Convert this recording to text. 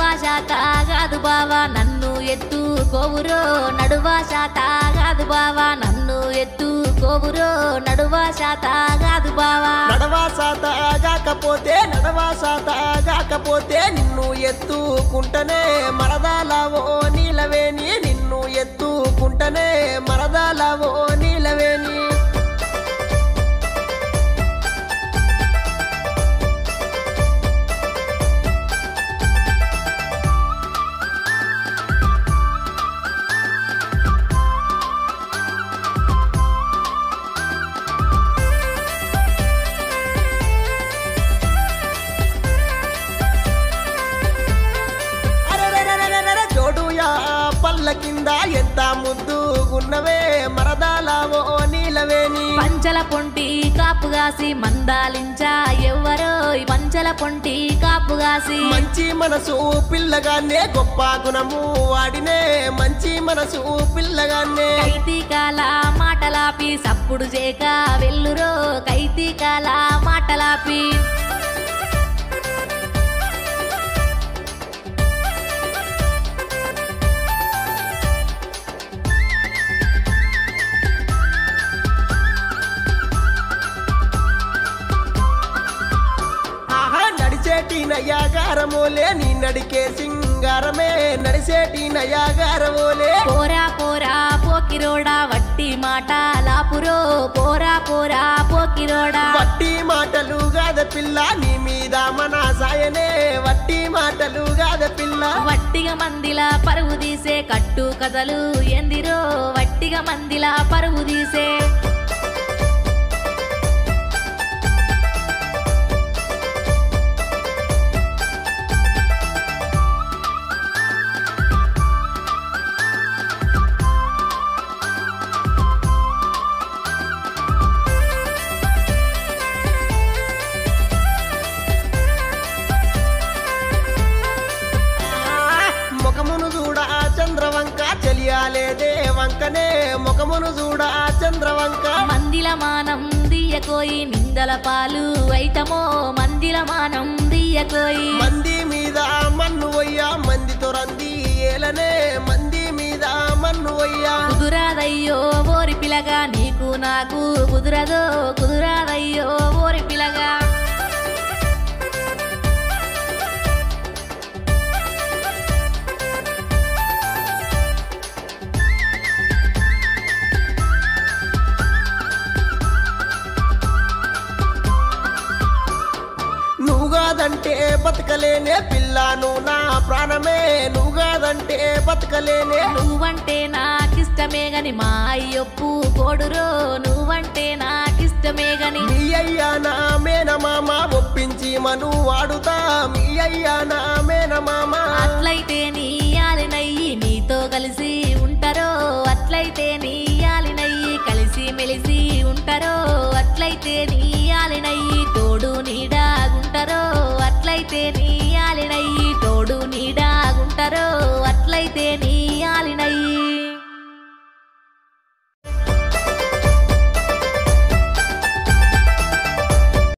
శాత కాదు బావా నన్ను ఎత్తు కోవురో నడువా శాత కాదు బావా నన్ను ఎత్తు కోవురో నడువా శాత కాదు బావా నడవా సాత కాకపోతే నడవా సాత కాకపోతే నిన్ను ఎత్తుకుంటనే మరదాలవో నీలవేని నిన్ను ఎత్తుకుంటనే మరదాలవో నీలవేని అరెరెరెరెరెరె జోడుయా పల్ల కింద ఎంత ముద్దుగున్నవే మరదాలవో నీలవేని పంచల పొంటి కాపుగాసి మందాలించా ఎవ్వరో ఈ పంచల పొంటి కాపుగాసి మంచి మనసు పిల్లగానే గొప్ప గుణము వాడినే మంచి మనసు పిల్లగానే కైతీకాల మాటలాపి సప్పుడు చేక వెల్లురో కైతీకాల మాటలాపి ఆహా నడిచేటి నయాగారమోలే నీ నడికే సింగారమే నడిచేటి నయాగారమోలే పోరా పోరా పోకిరోడా వట్టి మాట లాపురో పోరా పోరా పోకిరోడా వట్టి మాటలు గాద పిల్ల నీ మీద మన సాయనే వట్టి మాటలు గాద పిల్ల వట్టిగా మందిలా పరువు తీసే కట్టు కథలు ఎందిరో వట్టిగా మందిలా పరువు తీసే ముఖమును చూడ చంద్రవంక చెలియాలేదే వంకనే ముఖమును చూడ చంద్రవంక మందిల మానం దియ్యకోయి నిందల పాలు అయితమో మందిల మానం దియ్యకోయి మంది మీద మన్ను వయ్యా మంది తొరంది ఏలనే మంది మీద మన్ను వయ్యా కుదురాదయ్యో ఓరి పిలగా నీకు నాకు కుదురదో కుదురాదయ్యో ఓరి పిలగా నువ్వు కాదంటే బతకలేనే పిల్లను నా ప్రాణమే నువ్వు కాదంటే బతకలేనే నువ్వంటే నాకిష్టమే గని మా అయ్యొప్పు కోడురో నువ్వంటే నాకిష్టమే గని మీ అయ్యా నా మేనమామ ఒప్పించి మను వాడుతా మీ అయ్యా నా మేనమామ అట్లయితే నీ యాలినయ్యి నీతో కలిసి ఉంటారో అట్లయితే నీ యాలినయ్యి కలిసి మెలిసి ఉంటారో అట్లయితే నీ యాలినయ్యి తోడు నీడాగుంటారో అట్లయితే నీ యాలినయ్యి తోడు నీడాగుంటారో